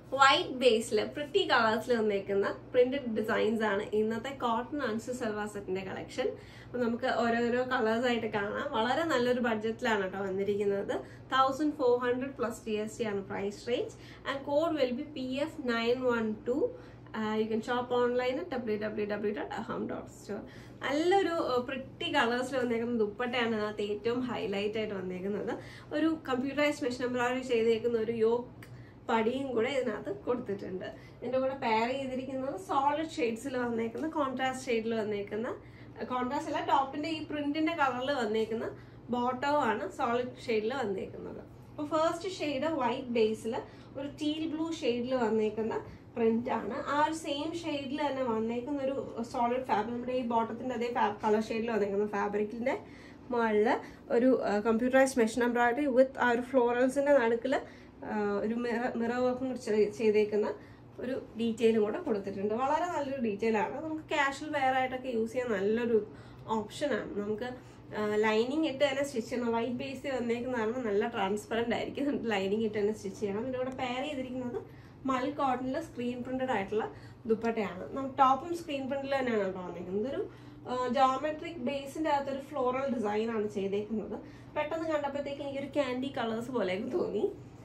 white ബേസിൽ pretty കളേഴ്സിൽ വന്നേക്കുന്ന printed designs ആണ് ഇന്നത്തെ കോട്ടൺ ആൻസർ സൽവാർ സെറ്റിന്റെ കളക്ഷൻ അപ്പൊ നമുക്ക് ഓരോരോ കളേഴ്സ് ആയിട്ട് കാണാം വളരെ നല്ലൊരു ബഡ്ജറ്റിലാണ് കേട്ടോ വന്നിരിക്കുന്നത് thousand four hundred plus G S T ആണ് price range and code will be P F nine one two you can shop online W W W dot Aham dot store നല്ലൊരു പ്രിട്ടി കളേഴ്സിൽ വന്നേക്കുന്ന ദുപ്പട്ടയാണ് അതിനകത്ത് ഏറ്റവും ഹൈലൈറ്റ് ആയിട്ട് വന്നേക്കുന്നത് ഒരു കമ്പ്യൂട്ടറൈസ് മെഷീൻ എംബ്രോയിഡറി ചെയ്തേക്കുന്ന ഒരു യോക്ക് പടിയും കൂടെ ഇതിനകത്ത് കൊടുത്തിട്ടുണ്ട് ഇതിന്റെ കൂടെ പെയർ ചെയ്തിരിക്കുന്നത് സോളിഡ് ഷെയ്ഡ്സിൽ വന്നേക്കുന്ന കോൺട്രാസ്റ്റ് ഷെയ്ഡിൽ വന്നേക്കുന്ന കോൺട്രാസ്റ്റ് അല്ല ടോപ്പിന്റെ ഈ പ്രിന്റിന്റെ കളറിൽ വന്നേക്കുന്ന ബോട്ടവും ആണ് സോളിഡ് ഷെയ്ഡിൽ വന്നേക്കുന്നത് അപ്പോൾ ഫസ്റ്റ് ഷെയ്ഡ് വൈറ്റ് ബേസിൽ ഒരു ടീൽ ബ്ലൂ ഷെയ്ഡിൽ വന്നേക്കുന്ന പ്രിന്റ് ആണ് ആ ഒരു സെയിം ഷെയ്ഡിൽ തന്നെ വന്നേക്കുന്ന ഒരു സോളിഡ് ഫാബ്രിക് നമ്മുടെ ഈ ബോട്ടത്തിന്റെ അതേ കളർ ഷെയ്ഡിൽ വന്നേക്കുന്ന ഫാബ്രിക്കിന്റെ മുകളിൽ ഒരു കമ്പ്യൂട്ടറൈസ്ഡ് മെഷീൻ എംബ്രോയിഡറി വിത്ത് ആ ഒരു ഫ്ലോറൽസിന്റെ നടുക്കിൽ ഒരു മിറർ വർക്കും ചെയ്തേക്കുന്ന ഒരു ഡീറ്റെയിലും കൂടെ കൊടുത്തിട്ടുണ്ട് വളരെ നല്ലൊരു ഡീറ്റെയിൽ ആണ് നമുക്ക് കാഷ്വൽ വെയർ ആയിട്ടൊക്കെ യൂസ് ചെയ്യാൻ നല്ലൊരു ഓപ്ഷനാണ് നമുക്ക് ലൈനിങ് ഇട്ട് തന്നെ സ്റ്റിച്ച് ചെയ്യണം വൈറ്റ് ബേസ് വന്നേക്കുന്നതാണ് നല്ല ട്രാൻസ്പെറൻ്റ് ആയിരിക്കും ലൈനിങ് ഇട്ട് തന്നെ സ്റ്റിച്ച് ചെയ്യണം ഇതിൻ്റെ കൂടെ പെയർ ചെയ്തിരിക്കുന്നത് മൽ കോട്ടണിൽ സ്ക്രീൻ പ്രിന്റഡ് ആയിട്ടുള്ള ദുപ്പട്ടയാണ് നമുക്ക് ടോപ്പും സ്ക്രീൻ പ്രിന്റിൽ തന്നെയാണ് കേട്ടോ വന്നിരിക്കുന്നത് ഒരു ജോമെട്രിക് ബേസിന്റെ അകത്തൊരു ഫ്ലോറൽ ഡിസൈൻ ആണ് ചെയ്തേക്കുന്നത് പെട്ടെന്ന് കണ്ടപ്പോഴത്തേക്ക് എനിക്കൊരു ക്യാൻഡി കളേഴ്സ് പോലെയൊക്കെ തോന്നി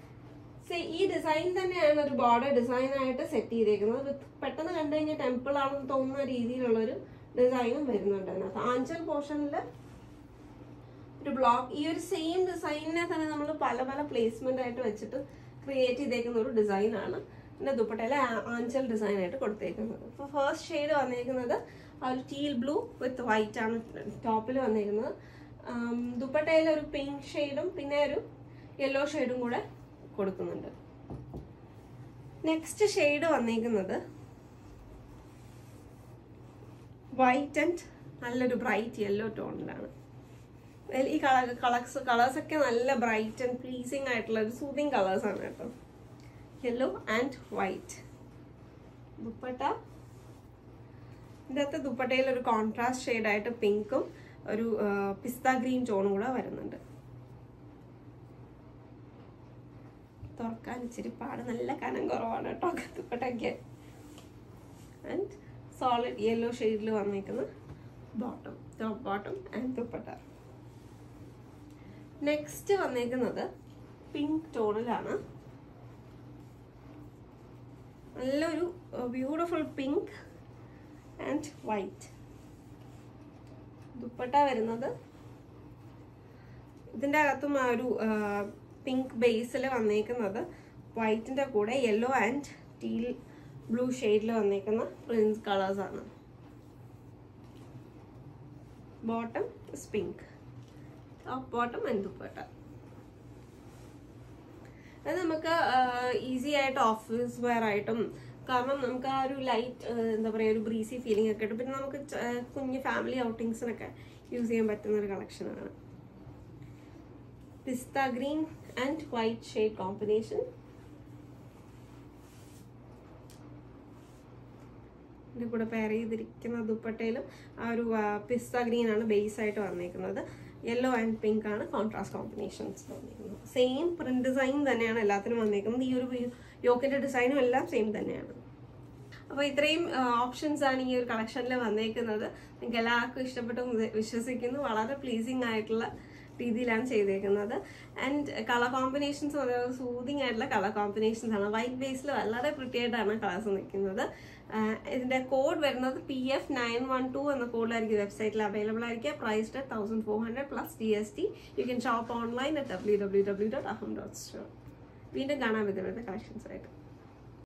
ഈ ഡിസൈൻ തന്നെയാണ് ഒരു ബോർഡർ ഡിസൈൻ ആയിട്ട് സെറ്റ് ചെയ്തേക്കുന്നത് വിത്ത് പെട്ടെന്ന് കണ്ടു കഴിഞ്ഞാൽ ടെമ്പിൾ ആണെന്ന് തോന്നുന്ന രീതിയിലുള്ള ഒരു ഡിസൈനും വരുന്നുണ്ട് അതിനകത്ത് ആഞ്ചൽ പോർഷനിൽ ഒരു ബ്ലോക്ക് ഈ ഒരു സെയിം ഡിസൈനിനെ തന്നെ നമ്മൾ പല പല പ്ലേസ്മെന്റ് ആയിട്ട് വെച്ചിട്ട് ക്രിയേറ്റ് ചെയ്തേക്കുന്ന ഒരു ഡിസൈൻ ആണ് പിന്നെ ദുപ്പട്ടയിലെ ആഞ്ചൽ ഡിസൈൻ ആയിട്ട് കൊടുത്തേക്കുന്നത് ഇപ്പോൾ ഫസ്റ്റ് ഷെയ്ഡ് വന്നേക്കുന്നത് ആ ഒരു ടീൽ ബ്ലൂ വിത്ത് വൈറ്റ് ആണ് ടോപ്പിൽ വന്നേക്കുന്നത് ദുപ്പട്ടയിൽ ഒരു പിങ്ക് ഷെയ്ഡും പിന്നെ ഒരു യെല്ലോ ഷെയ്ഡും കൂടെ കൊടുക്കുന്നുണ്ട് നെക്സ്റ്റ് ഷെയ്ഡ് വന്നേക്കുന്നത് വൈറ്റ് ആൻഡ് നല്ലൊരു ബ്രൈറ്റ് യെല്ലോ ടോണിലാണ് ഈ കളർ കളേഴ്സ് കളേഴ്സ് ഒക്കെ നല്ല ബ്രൈറ്റ് ആൻഡ് പ്ലീസിങ് ആയിട്ടുള്ള ഒരു സൂതിങ് കളേഴ്സ് ആണ് കേട്ടോ യെല്ലോ ആൻഡ് വൈറ്റ് ദുപ്പട്ട ഇതിനകത്ത് ദുപ്പട്ടയിൽ ഒരു കോൺട്രാസ്റ്റ് ഷെയ്ഡായിട്ട് പിങ്കും ഒരു പിസ്ത ഗ്രീൻ ടോണും കൂടെ വരുന്നുണ്ട് തുറക്കാൻ ഇച്ചിരി പാട് നല്ല കനം കുറവാണ് കേട്ടോ ദുപ്പട്ടയ്ക്ക് ആൻഡ് സോളിഡ് യെല്ലോ ഷെയ്ഡിൽ വന്നിരിക്കുന്ന bottom top bottom and dupatta next വന്നേക്കുന്നത് പിങ്ക് ടോണിലാണ് നല്ലൊരു beautiful pink and white dupatta വരുന്നത് ഇതിൻ്റെ അകത്തും ആ ഒരു പിങ്ക് ബേസിൽ വന്നേക്കുന്നത് വൈറ്റിൻ്റെ കൂടെ യെല്ലോ ആൻഡ് ടീൽ ബ്ലൂ ഷെയ്ഡിൽ വന്നേക്കുന്ന പ്രിൻസ് കളേഴ്സാണ് bottom pink top bottom and dupatta അത് നമുക്ക് ഈസി ആയിട്ട് ഓഫീസ് വെയർ ആയിട്ടും കാരണം നമുക്ക് ആ ഒരു ലൈറ്റ് എന്താ പറയുക ഒരു ബ്രീസി ഫീലിംഗ് ഒക്കെ ഇട്ട് പിന്നെ നമുക്ക് കുഞ്ഞ് ഫാമിലി ഔട്ടിങ്സിനൊക്കെ യൂസ് ചെയ്യാൻ പറ്റുന്ന ഒരു കളക്ഷനാണ് pista green and white shade combination ഇതിൻ്റെ കൂടെ പെയർ ചെയ്തിരിക്കുന്ന ദുപ്പട്ടയിലും ആ ഒരു പിസ്ത ഗ്രീൻ ആണ് ബേസ് ആയിട്ട് വന്നേക്കുന്നത് യെല്ലോ ആൻഡ് പിങ്ക് ആണ് കോൺട്രാസ്റ്റ് കോമ്പിനേഷൻസ് വന്നിരിക്കുന്നത് സെയിം പ്രിന്റ് ഡിസൈൻ തന്നെയാണ് എല്ലാത്തിനും വന്നിരിക്കുന്നത് ഈ ഒരു യോക്കിന്റെ ഡിസൈനും എല്ലാം സെയിം തന്നെയാണ് അപ്പോൾ ഇത്രയും ഓപ്ഷൻസ് ആണ് ഈ ഒരു കളക്ഷനിൽ വന്നേക്കുന്നത് നിങ്ങൾക്ക് എല്ലാവർക്കും ഇഷ്ടപ്പെട്ടു വിശ്വസിക്കുന്നു വളരെ പ്ലീസിങ് ആയിട്ടുള്ള രീതിയിലാണ് ചെയ്തേക്കുന്നത് ആൻഡ് കളർ കോമ്പിനേഷൻസ് വളരെ സൂതിങ് ആയിട്ടുള്ള കളർ കോമ്പിനേഷൻസ് ആണ് വൈറ്റ് ബേസിൽ വളരെ പ്രിറ്റി ആയിട്ടാണ് കളേഴ്സ് നിൽക്കുന്നത് ഇതിന്റെ കോഡ് വരുന്നത് P F nine one two എന്ന കോഡിലായിരിക്കും വെബ്സൈറ്റിൽ അവൈലബിൾ ആയിരിക്കുക priced thousand four hundred plus G S T you can shop online at W W W dot Aham dot store വീണ്ടും കാണാൻ വിധ കളക്ഷൻസ് ആയിട്ട്